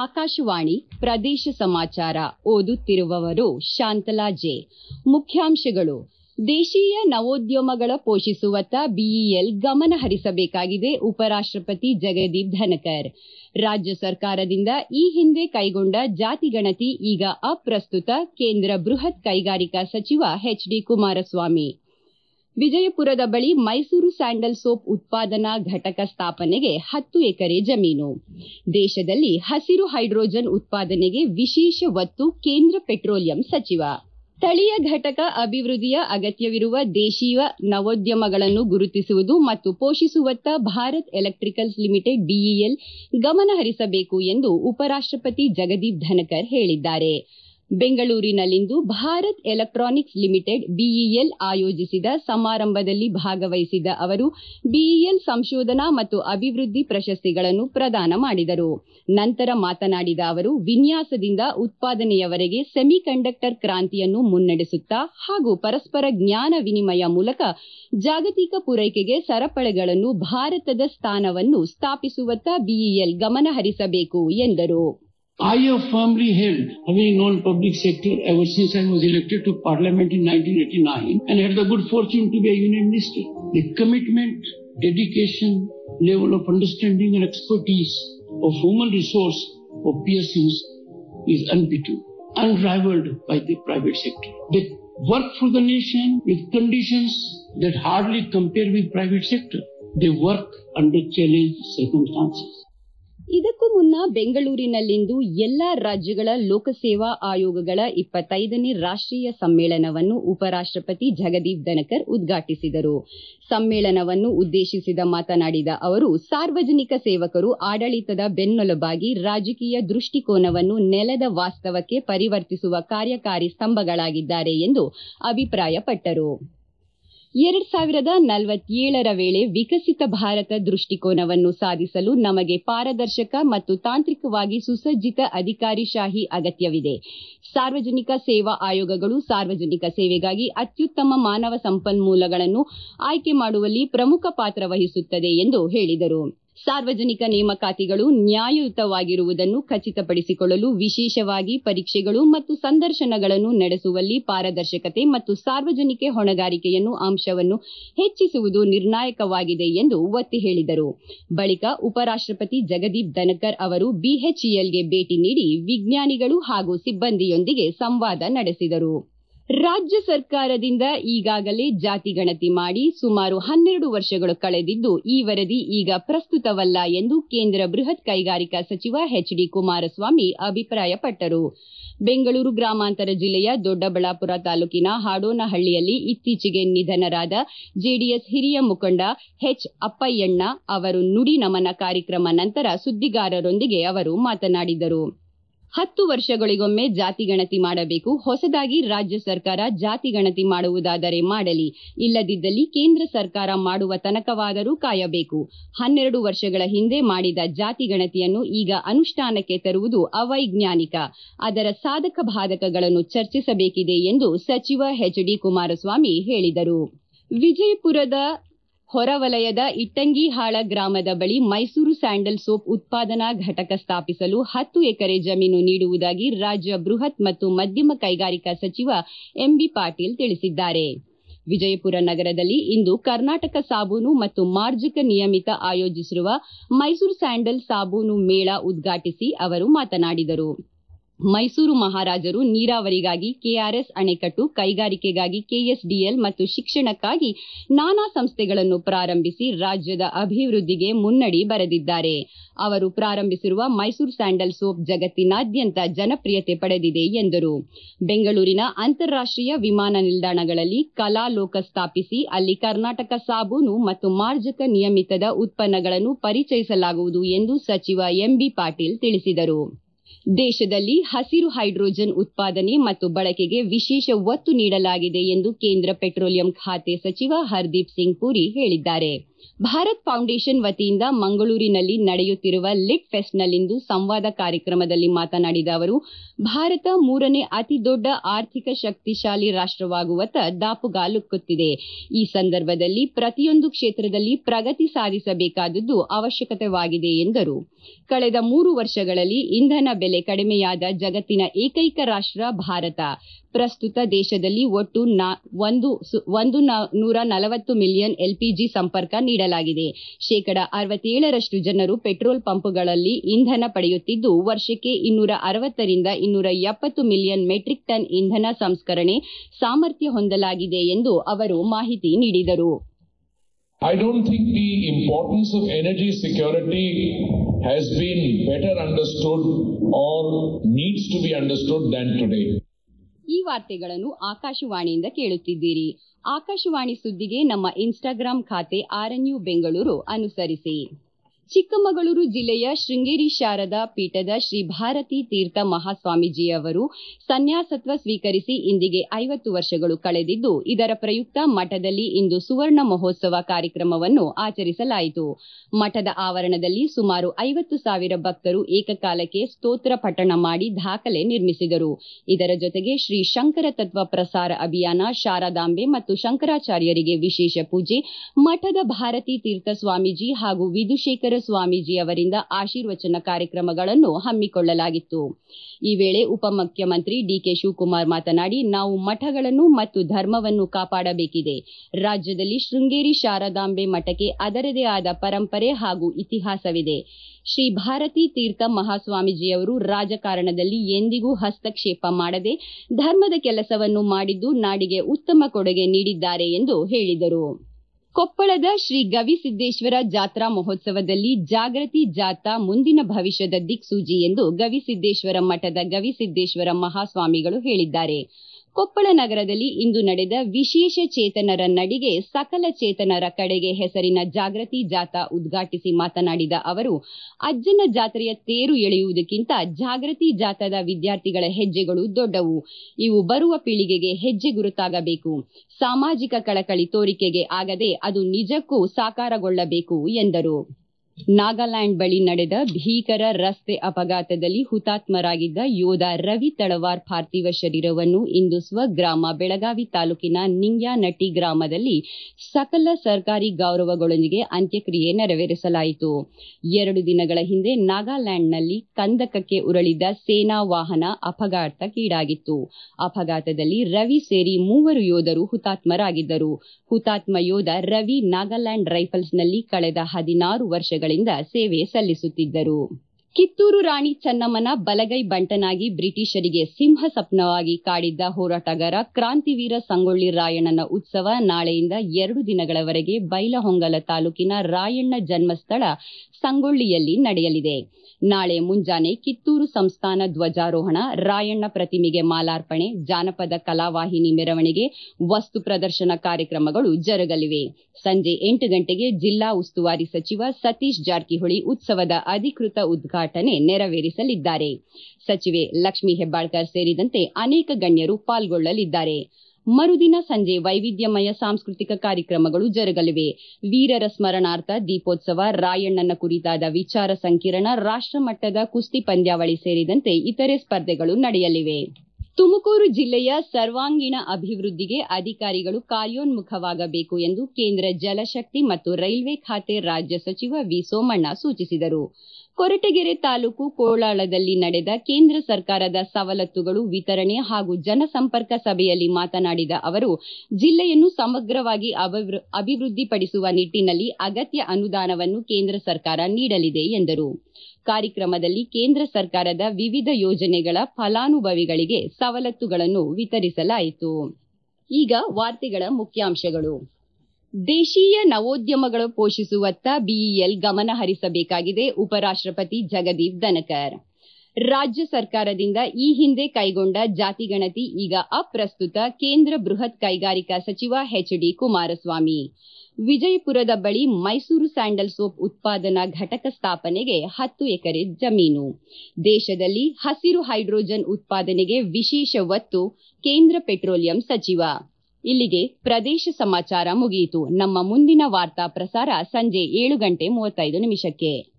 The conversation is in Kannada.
ಆಕಾಶವಾಣಿ ಪ್ರದೇಶ ಸಮಾಚಾರ ಓದುತ್ತಿರುವವರು ಶಾಂತಲಾ ಜೆ ಮುಖ್ಯಾಂಶಗಳು ದೇಶೀಯ ನವೋದ್ಯಮಗಳ ಪೋಷಿಸುವತ್ತ ಬಿಇಎಲ್ ಗಮನ ಹರಿಸಬೇಕಾಗಿದೆ ಉಪರಾಷ್ಟಪತಿ ಜಗದೀಪ್ ಧನಕರ್ ರಾಜ್ಯ ಸರ್ಕಾರದಿಂದ ಈ ಹಿಂದೆ ಕೈಗೊಂಡ ಜಾತಿಗಣತಿ ಈಗ ಅಪ್ರಸ್ತುತ ಕೇಂದ್ರ ಬೃಹತ್ ಕೈಗಾರಿಕಾ ಸಚಿವ ಎಚ್ ಡಿ ಕುಮಾರಸ್ವಾಮಿ ವಿಜಯಪುರದ ಬಳಿ ಮೈಸೂರು ಸ್ಯಾಂಡಲ್ ಸೋಪ್ ಉತ್ಪಾದನಾ ಘಟಕ ಸ್ಥಾಪನೆಗೆ ಹತ್ತು ಎಕರೆ ಜಮೀನು ದೇಶದಲ್ಲಿ ಹಸಿರು ಹೈಡ್ರೋಜನ್ ಉತ್ಪಾದನೆಗೆ ವಿಶೇಷ ಒತ್ತು ಕೇಂದ್ರ ಪೆಟ್ರೋಲಿಯಂ ಸಚಿವ ಸ್ಥಳೀಯ ಘಟಕ ಅಭಿವೃದ್ಧಿಯ ಅಗತ್ಯವಿರುವ ದೇಶೀಯ ನವೋದ್ಯಮಗಳನ್ನು ಗುರುತಿಸುವುದು ಮತ್ತು ಪೋಷಿಸುವತ್ತ ಭಾರತ್ ಎಲೆಕ್ಟ್ರಿಕಲ್ಸ್ ಲಿಮಿಟೆಡ್ ಬಿಇಎಲ್ ಗಮನ ಹರಿಸಬೇಕು ಎಂದು ಉಪರಾಷ್ಟಪತಿ ಜಗದೀಪ್ ಧನಕರ್ ಹೇಳಿದ್ದಾರೆ ಬೆಂಗಳೂರಿನಲ್ಲಿಂದು ಭಾರತ್ ಎಲೆಕ್ಟ್ರಾನಿಕ್ಸ್ ಲಿಮಿಟೆಡ್ ಬಿಇಎಲ್ ಆಯೋಜಿಸಿದ ಸಮಾರಂಭದಲ್ಲಿ ಭಾಗವಹಿಸಿದ ಅವರು ಬಿಇಎಲ್ ಸಂಶೋಧನಾ ಮತ್ತು ಅಭಿವೃದ್ಧಿ ಪ್ರಶಸ್ತಿಗಳನ್ನು ಪ್ರದಾನ ಮಾಡಿದರು ನಂತರ ಮಾತನಾಡಿದ ಅವರು ವಿನ್ಯಾಸದಿಂದ ಉತ್ಪಾದನೆಯವರೆಗೆ ಸೆಮಿಕಂಡಕ್ಟರ್ ಕ್ರಾಂತಿಯನ್ನು ಮುನ್ನಡೆಸುತ್ತಾ ಹಾಗೂ ಪರಸ್ಪರ ಜ್ಞಾನ ವಿನಿಮಯ ಮೂಲಕ ಜಾಗತಿಕ ಪೂರೈಕೆಗೆ ಸರಪಳಿಗಳನ್ನು ಭಾರತದ ಸ್ಥಾನವನ್ನು ಸ್ಥಾಪಿಸುವತ್ತ ಬಿಇಎಲ್ ಗಮನ ಹರಿಸಬೇಕು ಎಂದರು I have firmly held, having known public sector ever since I was elected to parliament in 1989 and had the good fortune to be a union minister. The commitment, dedication, level of understanding and expertise of human resource of PSUs is unbeatable, unrivaled by the private sector. They work for the nation with conditions that hardly compare with private sector. They work under challenged circumstances. ಇದಕ್ಕೂ ಮುನ್ನ ಬೆಂಗಳೂರಿನಲ್ಲಿಂದು ಎಲ್ಲಾ ರಾಜ್ಯಗಳ ಲೋಕಸೇವಾ ಆಯೋಗಗಳ ಇಪ್ಪತ್ತೈದನೇ ರಾಷ್ಟೀಯ ಸಮ್ಮೇಳನವನ್ನು ಉಪರಾಷ್ಟಪತಿ ಜಗದೀಪ್ ಧನಕರ್ ಉದ್ಘಾಟಿಸಿದರು ಸಮ್ಮೇಳನವನ್ನು ಉದ್ದೇಶಿಸಿದ ಮಾತನಾಡಿದ ಅವರು ಸಾರ್ವಜನಿಕ ಸೇವಕರು ಆಡಳಿತದ ಬೆನ್ನೆಲುಬಾಗಿ ರಾಜಕೀಯ ದೃಷ್ಟಿಕೋನವನ್ನು ನೆಲದ ವಾಸ್ತವಕ್ಕೆ ಪರಿವರ್ತಿಸುವ ಕಾರ್ಯಕಾರಿ ಸ್ತಂಭಗಳಾಗಿದ್ದಾರೆ ಎಂದು ಅಭಿಪ್ರಾಯಪಟ್ಟರು ಎರಡ್ ಸಾವಿರದ ನಲವತ್ತೇಳರ ವೇಳೆ ವಿಕಸಿತ ಭಾರತ ದೃಷ್ಟಿಕೋನವನ್ನು ಸಾಧಿಸಲು ನಮಗೆ ಪಾರದರ್ಶಕ ಮತ್ತು ತಾಂತ್ರಿಕವಾಗಿ ಸುಸಜ್ಜಿತ ಅಧಿಕಾರಿಶಾಹಿ ಅಗತ್ಯವಿದೆ ಸಾರ್ವಜನಿಕ ಸೇವಾ ಆಯೋಗಗಳು ಸಾರ್ವಜನಿಕ ಸೇವೆಗಾಗಿ ಅತ್ಯುತ್ತಮ ಮಾನವ ಸಂಪನ್ಮೂಲಗಳನ್ನು ಆಯ್ಕೆ ಮಾಡುವಲ್ಲಿ ಪ್ರಮುಖ ಪಾತ್ರ ವಹಿಸುತ್ತದೆ ಎಂದು ಹೇಳಿದರು ಸಾರ್ವಜನಿಕ ನೇಮಕಾತಿಗಳು ನ್ಯಾಯಯುತವಾಗಿರುವುದನ್ನು ಖಚಿತಪಡಿಸಿಕೊಳ್ಳಲು ವಿಶೇಷವಾಗಿ ಪರೀಕ್ಷೆಗಳು ಮತ್ತು ಸಂದರ್ಶನಗಳನ್ನು ನಡೆಸುವಲ್ಲಿ ಪಾರದರ್ಶಕತೆ ಮತ್ತು ಸಾರ್ವಜನಿಕ ಹೊಣೆಗಾರಿಕೆಯನ್ನು ಅಂಶವನ್ನು ಹೆಚ್ಚಿಸುವುದು ನಿರ್ಣಾಯಕವಾಗಿದೆ ಎಂದು ಒತ್ತಿ ಹೇಳಿದರು ಬಳಿಕ ಉಪರಾಷ್ಟಪತಿ ಜಗದೀಪ್ ಧನಕರ್ ಅವರು ಬಿಎಚ್ಇಎಲ್ಗೆ ಭೇಟಿ ನೀಡಿ ವಿಜ್ಞಾನಿಗಳು ಹಾಗೂ ಸಿಬ್ಬಂದಿಯೊಂದಿಗೆ ಸಂವಾದ ನಡೆಸಿದರು ರಾಜ್ಯ ಸರ್ಕಾರದಿಂದ ಈಗಾಗಲೇ ಜಾತಿಗಣತಿ ಮಾಡಿ ಸುಮಾರು ಹನ್ನೆರಡು ವರ್ಷಗಳು ಕಳೆದಿದ್ದು ಈ ವರದಿ ಈಗ ಪ್ರಸ್ತುತವಲ್ಲ ಎಂದು ಕೇಂದ್ರ ಬೃಹತ್ ಕೈಗಾರಿಕಾ ಸಚಿವ ಎಚ್ ಡಿ ಕುಮಾರಸ್ವಾಮಿ ಅಭಿಪ್ರಾಯಪಟ್ಟರು ಬೆಂಗಳೂರು ಗ್ರಾಮಾಂತರ ಜಿಲ್ಲೆಯ ದೊಡ್ಡಬಳ್ಳಾಪುರ ತಾಲೂಕಿನ ಹಾಡೋನಹಳ್ಳಿಯಲ್ಲಿ ಇತ್ತೀಚೆಗೆ ನಿಧನರಾದ ಜೆಡಿಎಸ್ ಹಿರಿಯ ಮುಖಂಡ ಎಚ್ ಅಪ್ಪಯ್ಯಣ್ಣ ಅವರು ನುಡಿ ನಮನ ಕಾರ್ಯಕ್ರಮ ನಂತರ ಸುದ್ದಿಗಾರರೊಂದಿಗೆ ಅವರು ಮಾತನಾಡಿದರು ಹತ್ತು ವರ್ಷಗಳಿಗೊಮ್ಮೆ ಜಾತಿಗಣತಿ ಮಾಡಬೇಕು ಹೊಸದಾಗಿ ರಾಜ್ಯ ಸರ್ಕಾರ ಜಾತಿಗಣತಿ ಮಾಡುವುದಾದರೆ ಮಾಡಲಿ ಇಲ್ಲದಿದ್ದಲ್ಲಿ ಕೇಂದ್ರ ಸರ್ಕಾರ ಮಾಡುವ ತನಕವಾದರೂ ಕಾಯಬೇಕು ಹನ್ನೆರಡು ವರ್ಷಗಳ ಹಿಂದೆ ಮಾಡಿದ ಜಾತಿಗಣತಿಯನ್ನು ಈಗ ಅನುಷ್ಠಾನಕ್ಕೆ ತರುವುದು ಅವೈಜ್ಞಾನಿಕ ಅದರ ಸಾಧಕ ಬಾಧಕಗಳನ್ನು ಚರ್ಚಿಸಬೇಕಿದೆ ಎಂದು ಸಚಿವ ಎಚ್ ಡಿ ಕುಮಾರಸ್ವಾಮಿ ಹೇಳಿದರು ವಿಜಯಪುರದ ಹೊರವಲಯದ ಇಟ್ಟಂಗಿಹಾಳ ಗ್ರಾಮದ ಬಳಿ ಮೈಸೂರು ಸ್ಯಾಂಡಲ್ ಸೋಪ್ ಉತ್ಪಾದನಾ ಘಟಕ ಸ್ಥಾಪಿಸಲು ಹತ್ತು ಎಕರೆ ಜಮೀನು ನೀಡುವುದಾಗಿ ರಾಜ್ಯ ಬೃಹತ್ ಮತ್ತು ಮಧ್ಯಮ ಕೈಗಾರಿಕಾ ಸಚಿವ ಎಂಬಿ ಪಾಟೀಲ್ ತಿಳಿಸಿದ್ದಾರೆ ವಿಜಯಪುರ ನಗರದಲ್ಲಿ ಇಂದು ಕರ್ನಾಟಕ ಸಾಬೂನು ಮತ್ತು ಮಾರ್ಜಕ ನಿಯಮಿತ ಆಯೋಜಿಸಿರುವ ಮೈಸೂರು ಸ್ಯಾಂಡಲ್ ಸಾಬೂನು ಮೇಳ ಉದ್ಘಾಟಿಸಿ ಅವರು ಮಾತನಾಡಿದರು ಮೈಸೂರು ಮಹಾರಾಜರು ನೀರಾವರಿಗಾಗಿ ಕೆಆರ್ಎಸ್ ಅಣೆಕಟ್ಟು ಕೈಗಾರಿಕೆಗಾಗಿ ಕೆಎಸ್ಡಿಎಲ್ ಮತ್ತು ಶಿಕ್ಷಣಕ್ಕಾಗಿ ನಾನಾ ಸಂಸ್ಥೆಗಳನ್ನು ಪ್ರಾರಂಭಿಸಿ ರಾಜ್ಯದ ಅಭಿವೃದ್ಧಿಗೆ ಮುನ್ನಡಿ ಬರೆದಿದ್ದಾರೆ ಅವರು ಪ್ರಾರಂಭಿಸಿರುವ ಮೈಸೂರು ಸ್ಯಾಂಡಲ್ ಸೋಪ್ ಜಗತ್ತಿನಾದ್ಯಂತ ಜನಪ್ರಿಯತೆ ಪಡೆದಿದೆ ಎಂದರು ಬೆಂಗಳೂರಿನ ಅಂತಾರಾಷ್ಟೀಯ ವಿಮಾನ ನಿಲ್ದಾಣಗಳಲ್ಲಿ ಕಲಾಲೋಕ ಸ್ಥಾಪಿಸಿ ಅಲ್ಲಿ ಕರ್ನಾಟಕ ಸಾಬೂನು ಮತ್ತು ಮಾರ್ಜಕ ನಿಯಮಿತದ ಉತ್ಪನ್ನಗಳನ್ನು ಪರಿಚಯಿಸಲಾಗುವುದು ಎಂದು ಸಚಿವ ಎಂಬಿ ಪಾಟೀಲ್ ತಿಳಿಸಿದರು ದೇಶದಲ್ಲಿ ಹಸಿರು ಹೈಡ್ರೋಜನ್ ಉತ್ಪಾದನೆ ಮತ್ತು ಬಳಕೆಗೆ ವಿಶೇಷ ಒತ್ತು ನೀಡಲಾಗಿದೆ ಎಂದು ಕೇಂದ್ರ ಪೆಟ್ರೋಲಿಯಂ ಖಾತೆ ಸಚಿವ ಹರ್ದೀಪ್ ಸಿಂಗ್ ಪುರಿ ಹೇಳಿದ್ದಾರೆ ಭಾರತ್ ಫೌಂಡೇಶನ್ ವತಿಯಿಂದ ಮಂಗಳೂರಿನಲ್ಲಿ ನಡೆಯುತ್ತಿರುವ ಲಿಟ್ ಫೆಸ್ಟ್ನಲ್ಲಿಂದು ಸಂವಾದ ಕಾರ್ಯಕ್ರಮದಲ್ಲಿ ಮಾತನಾಡಿದ ಅವರು ಭಾರತ ಮೂರನೇ ಅತಿದೊಡ್ಡ ಆರ್ಥಿಕ ಶಕ್ತಿಶಾಲಿ ರಾಷ್ಟವಾಗುವತ್ತ ದಾಪುಗಾಲುಕ್ಕುತ್ತಿದೆ ಈ ಸಂದರ್ಭದಲ್ಲಿ ಪ್ರತಿಯೊಂದು ಕ್ಷೇತ್ರದಲ್ಲಿ ಪ್ರಗತಿ ಸಾಧಿಸಬೇಕಾದದ್ದು ಅವಶ್ಯಕತೆವಾಗಿದೆ ಎಂದರು ಕಳೆದ ಮೂರು ವರ್ಷಗಳಲ್ಲಿ ಇಂಧನ ಬೆಲೆ ಕಡಿಮೆಯಾದ ಜಗತ್ತಿನ ಏಕೈಕ ರಾಷ್ಟ ಭಾರತ ಪ್ರಸ್ತುತ ದೇಶದಲ್ಲಿ ಒಟ್ಟು ಒಂದು ನೂರ ನಲವತ್ತು ಮಿಲಿಯನ್ ಎಲ್ಪಿಜಿ ಸಂಪರ್ಕ ನೀಡಲಾಗಿದೆ ಶೇಕಡ ಅರವತ್ತೇಳರಷ್ಟು ಜನರು ಪೆಟ್ರೋಲ್ ಪಂಪ್ಗಳಲ್ಲಿ ಇಂಧನ ಪಡೆಯುತ್ತಿದ್ದು ವರ್ಷಕ್ಕೆ ಇನ್ನೂರ ಅರವತ್ತರಿಂದ ಇನ್ನೂರ ಎಪ್ಪತ್ತು ಮಿಲಿಯನ್ ಮೆಟ್ರಿಕ್ ಟನ್ ಇಂಧನ ಸಂಸ್ಕರಣೆ ಸಾಮರ್ಥ್ಯ ಹೊಂದಲಾಗಿದೆ ಎಂದು ಅವರು ಮಾಹಿತಿ ನೀಡಿದರು I don't think the importance of energy security has been better understood or needs to be understood than today. ಈ ವಾರ್ತೆಗಳನ್ನು ಆಕಾಶವಾಣಿಯಿಂದ ಕೇಳುತ್ತಿದ್ದೀರಿ ಆಕಾಶವಾಣಿ ಸುದ್ದಿಗೆ ನಮ್ಮ ಇನ್ಸ್ಟಾಗ್ರಾಂ ಖಾತೆ ಆರ್ಎನ್ಯು ಬೆಂಗಳೂರು ಅನುಸರಿಸಿ ಚಿಕ್ಕಮಗಳೂರು ಜಿಲ್ಲೆಯ ಶೃಂಗೇರಿ ಶಾರದಾ ಪೀಠದ ಶ್ರೀ ಭಾರತೀ ತೀರ್ಥ ಮಹಾಸ್ವಾಮೀಜಿಯವರು ಸನ್ಯಾಸತ್ವ ಸ್ವೀಕರಿಸಿ ಇಂದಿಗೆ ಐವತ್ತು ವರ್ಷಗಳು ಕಳೆದಿದ್ದು ಇದರ ಪ್ರಯುಕ್ತ ಮಠದಲ್ಲಿ ಇಂದು ಸುವರ್ಣ ಮಹೋತ್ಸವ ಕಾರ್ಯಕ್ರಮವನ್ನು ಆಚರಿಸಲಾಯಿತು ಮಠದ ಆವರಣದಲ್ಲಿ ಸುಮಾರು ಐವತ್ತು ಸಾವಿರ ಭಕ್ತರು ಏಕಕಾಲಕ್ಕೆ ಸ್ತೋತ್ರ ಪಠಣ ಮಾಡಿ ದಾಖಲೆ ನಿರ್ಮಿಸಿದರು ಇದರ ಜೊತೆಗೆ ಶ್ರೀ ಶಂಕರ ತತ್ವ ಪ್ರಸಾರ ಅಭಿಯಾನ ಶಾರದಾಂಬೆ ಮತ್ತು ಶಂಕರಾಚಾರ್ಯರಿಗೆ ವಿಶೇಷ ಪೂಜೆ ಮಠದ ಭಾರತೀ ತೀರ್ಥ ಸ್ವಾಮೀಜಿ ಹಾಗೂ ವಿಧುಶೇಖರ ಸ್ವಾಮೀಜಿ ಅವರಿಂದ ಆಶೀರ್ವಚನ ಕಾರ್ಯಕ್ರಮಗಳನ್ನು ಹಮ್ಮಿಕೊಳ್ಳಲಾಗಿತ್ತು ಈ ವೇಳೆ ಉಪಮುಖ್ಯಮಂತ್ರಿ ಡಿಕೆ ಶಿವಕುಮಾರ್ ಮಾತನಾಡಿ ನಾವು ಮಠಗಳನ್ನು ಮತ್ತು ಧರ್ಮವನ್ನು ಕಾಪಾಡಬೇಕಿದೆ ರಾಜ್ಯದಲ್ಲಿ ಶೃಂಗೇರಿ ಶಾರದಾಂಬೆ ಮಠಕ್ಕೆ ಅದರದೇ ಆದ ಪರಂಪರೆ ಹಾಗೂ ಇತಿಹಾಸವಿದೆ ಶ್ರೀ ಭಾರತೀ ತೀರ್ಥ ಮಹಾಸ್ವಾಮೀಜಿಯವರು ರಾಜಕಾರಣದಲ್ಲಿ ಎಂದಿಗೂ ಹಸ್ತಕ್ಷೇಪ ಮಾಡದೆ ಧರ್ಮದ ಕೆಲಸವನ್ನು ಮಾಡಿದ್ದು ನಾಡಿಗೆ ಉತ್ತಮ ಕೊಡುಗೆ ನೀಡಿದ್ದಾರೆ ಎಂದು ಹೇಳಿದರು ಕೊಪ್ಪಳದ ಶ್ರೀ ಗವಿಸಿದ್ದೇಶ್ವರ ಜಾತ್ರಾ ಮಹೋತ್ಸವದಲ್ಲಿ ಜಾಗೃತಿ ಜಾಥಾ ಮುಂದಿನ ಭವಿಷ್ಯದ ದಿಕ್ಸೂಜಿ ಎಂದು ಗವಿಸಿದ್ದೇಶ್ವರ ಮಠದ ಗವಿಸಿದ್ದೇಶ್ವರ ಮಹಾಸ್ವಾಮಿಗಳು ಹೇಳಿದ್ದಾರೆ ಕೊಪ್ಪಳ ನಗರದಲ್ಲಿ ಇಂದು ನಡೆದ ವಿಶೇಷ ಚೇತನರ ನಡಿಗೆ ಸಕಲ ಚೇತನರ ಕಡೆಗೆ ಹೆಸರಿನ ಜಾಗೃತಿ ಜಾಥಾ ಉದ್ಘಾಟಿಸಿ ಮಾತನಾಡಿದ ಅವರು ಅಜ್ಜನ ಜಾತ್ರೆಯ ತೇರು ಎಳೆಯುವುದಕ್ಕಿಂತ ಜಾಗೃತಿ ಜಾಥಾದ ವಿದ್ಯಾರ್ಥಿಗಳ ಹೆಜ್ಜೆಗಳು ದೊಡ್ಡವು ಇವು ಬರುವ ಪೀಳಿಗೆಗೆ ಹೆಜ್ಜೆ ಗುರುತಾಗಬೇಕು ಸಾಮಾಜಿಕ ಕಳಕಳಿ ತೋರಿಕೆಗೆ ಆಗದೆ ಅದು ನಿಜಕ್ಕೂ ಸಾಕಾರಗೊಳ್ಳಬೇಕು ಎಂದರು ನಾಗಾಲ್ಯಾಂಡ್ ಬಳಿ ನಡೆದ ಭೀಕರ ರಸ್ತೆ ಅಪಘಾತದಲ್ಲಿ ಹುತಾತ್ಮರಾಗಿದ್ದ ಯೋಧ ರವಿ ತಳವಾರ್ ಪಾರ್ಥಿವ ಶರೀರವನ್ನು ಇಂದು ಸ್ವಗ್ರಾಮ ಬೆಳಗಾವಿ ತಾಲೂಕಿನ ನಿಂಗ್ಯಾನಟ್ಟಿ ಗ್ರಾಮದಲ್ಲಿ ಸಕಲ ಸರ್ಕಾರಿ ಗೌರವಗಳೊಂದಿಗೆ ಅಂತ್ಯಕ್ರಿಯೆ ನೆರವೇರಿಸಲಾಯಿತು ಎರಡು ದಿನಗಳ ಹಿಂದೆ ನಾಗಾಲ್ಯಾಂಡ್ನಲ್ಲಿ ಕಂದಕಕ್ಕೆ ಉರುಳಿದ ಸೇನಾ ವಾಹನ ಅಪಘಾತಕ್ಕೀಡಾಗಿತ್ತು ಅಪಘಾತದಲ್ಲಿ ರವಿ ಸೇರಿ ಮೂವರು ಯೋಧರು ಹುತಾತ್ಮರಾಗಿದ್ದರು ಹುತಾತ್ಮ ಯೋಧ ರವಿ ನಾಗಾಲ್ಯಾಂಡ್ ರೈಫಲ್ಸ್ನಲ್ಲಿ ಕಳೆದ ಹದಿನಾರು ವರ್ಷಗಳಿಂದ ಸೇವೆ ಸಲ್ಲಿಸುತ್ತಿದ್ದರು ಕಿತ್ತೂರು ರಾಣಿ ಚೆನ್ನಮ್ಮನ ಬಲಗೈ ಬಂಟನಾಗಿ ಬ್ರಿಟಿಷರಿಗೆ ಸಿಂಹ ಸಪ್ನವಾಗಿ ಕಾಡಿದ್ದ ಹೋರಾಟಗಾರ ಕ್ರಾಂತಿವೀರ ಸಂಗೊಳ್ಳಿ ರಾಯಣ್ಣನ ಉತ್ಸವ ನಾಳೆಯಿಂದ ಎರಡು ದಿನಗಳವರೆಗೆ ಬೈಲಹೊಂಗಲ ತಾಲೂಕಿನ ರಾಯಣ್ಣ ಜನ್ಮಸ್ಥಳ ಸಂಗೊಳ್ಳಿಯಲ್ಲಿ ನಡೆಯಲಿದೆ ನಾಳೆ ಮುಂಜಾನೆ ಕಿತ್ತೂರು ಸಂಸ್ಥಾನ ಧ್ವಜಾರೋಹಣ ರಾಯಣ್ಣ ಪ್ರತಿಮೆಗೆ ಮಾಲಾರ್ಪಣೆ ಜಾನಪದ ಕಲಾವಾಹಿನಿ ಮೆರವಣಿಗೆ ವಸ್ತು ಪ್ರದರ್ಶನ ಕಾರ್ಯಕ್ರಮಗಳು ಜರುಗಲಿವೆ ಸಂಜೆ ಎಂಟು ಗಂಟೆಗೆ ಜಿಲ್ಲಾ ಉಸ್ತುವಾರಿ ಸಚಿವ ಸತೀಶ್ ಜಾರಕಿಹೊಳಿ ಉತ್ಸವದ ಅಧಿಕೃತ ಉದ್ಘಾಟನೆ ನೆರವೇರಿಸಲಿದ್ದಾರೆ ಸಚಿವೆ ಲಕ್ಷ್ಮೀ ಹೆಬ್ಬಾಳ್ಕರ್ ಸೇರಿದಂತೆ ಅನೇಕ ಗಣ್ಯರು ಪಾಲ್ಗೊಳ್ಳಲಿದ್ದಾರೆ ಮರುದಿನ ಸಂಜೆ ವೈವಿಧ್ಯಮಯ ಸಾಂಸ್ಕೃತಿಕ ಕಾರ್ಯಕ್ರಮಗಳು ಜರುಗಲಿವೆ ವೀರರ ಸ್ಮರಣಾರ್ಥ ದೀಪೋತ್ಸವ ರಾಯಣ್ಣನ ಕುರಿತಾದ ವಿಚಾರ ಸಂಕಿರಣ ರಾಷ್ಟಮಟ್ಟದ ಕುಸ್ತಿ ಪಂದ್ಯಾವಳಿ ಸೇರಿದಂತೆ ಇತರೆ ಸ್ಪರ್ಧೆಗಳು ನಡೆಯಲಿವೆ ತುಮಕೂರು ಜಿಲ್ಲೆಯ ಸರ್ವಾಂಗೀಣ ಅಭಿವೃದ್ಧಿಗೆ ಅಧಿಕಾರಿಗಳು ಕಾರ್ಯೋನ್ಮುಖವಾಗಬೇಕು ಎಂದು ಕೇಂದ್ರ ಜಲಶಕ್ತಿ ಮತ್ತು ರೈಲ್ವೆ ಖಾತೆ ರಾಜ್ಯ ಸಚಿವ ವಿ ಸೋಮಣ್ಣ ಸೂಚಿಸಿದರು ಕೊರಟಗೆರೆ ತಾಲೂಕು ಕೋಳಾಳದಲ್ಲಿ ನಡೆದ ಕೇಂದ್ರ ಸರ್ಕಾರದ ಸವಲತ್ತುಗಳು ವಿತರಣೆ ಹಾಗೂ ಜನಸಂಪರ್ಕ ಸಭೆಯಲ್ಲಿ ಮಾತನಾಡಿದ ಅವರು ಜಿಲ್ಲೆಯನ್ನು ಸಮಗ್ರವಾಗಿ ಅಭಿವೃದ್ಧಿಪಡಿಸುವ ನಿಟ್ಟಿನಲ್ಲಿ ಅಗತ್ಯ ಅನುದಾನವನ್ನು ಕೇಂದ್ರ ಸರ್ಕಾರ ನೀಡಲಿದೆ ಎಂದರು ಕಾರ್ಯಕ್ರಮದಲ್ಲಿ ಕೇಂದ್ರ ಸರ್ಕಾರದ ವಿವಿಧ ಯೋಜನೆಗಳ ಫಲಾನುಭವಿಗಳಿಗೆ ಸವಲತ್ತುಗಳನ್ನು ವಿತರಿಸಲಾಯಿತು ಈಗ ವಾರ್ತೆಗಳ ಮುಖ್ಯಾಂಶಗಳು ದೇಶೀಯ ನವೋದ್ಯಮಗಳು ಪೋಷಿಸುವತ್ತ ಬಿಇಎಲ್ ಗಮನ ಹರಿಸಬೇಕಾಗಿದೆ ಉಪರಾಷ್ಟಪತಿ ಜಗದೀಪ್ ಧನಕರ್ ರಾಜ್ಯ ಸರ್ಕಾರದಿಂದ ಈ ಹಿಂದೆ ಕೈಗೊಂಡ ಜಾತಿಗಣತಿ ಈಗ ಅಪ್ರಸ್ತುತ ಕೇಂದ್ರ ಬೃಹತ್ ಕೈಗಾರಿಕಾ ಸಚಿವ ಎಚ್ ಡಿ ಕುಮಾರಸ್ವಾಮಿ ವಿಜಯಪುರದ ಬಳಿ ಮೈಸೂರು ಸ್ಯಾಂಡಲ್ ಸೋಪ್ ಉತ್ಪಾದನಾ ಘಟಕ ಸ್ಥಾಪನೆಗೆ ಹತ್ತು ಎಕರೆ ಜಮೀನು ದೇಶದಲ್ಲಿ ಹಸಿರು ಹೈಡ್ರೋಜನ್ ಉತ್ಪಾದನೆಗೆ ವಿಶೇಷ ಒತ್ತು ಕೇಂದ್ರ ಪೆಟ್ರೋಲಿಯಂ ಸಚಿವ ಇಲ್ಲಿಗೆ ಪ್ರದೇಶ ಸಮಾಚಾರ ಮುಗಿಯಿತು ನಮ್ಮ ಮುಂದಿನ ವಾರ್ತಾ ಪ್ರಸಾರ ಸಂಜೆ ಏಳು ಗಂಟೆ ಮೂವತ್ತೈದು ನಿಮಿಷಕ್ಕೆ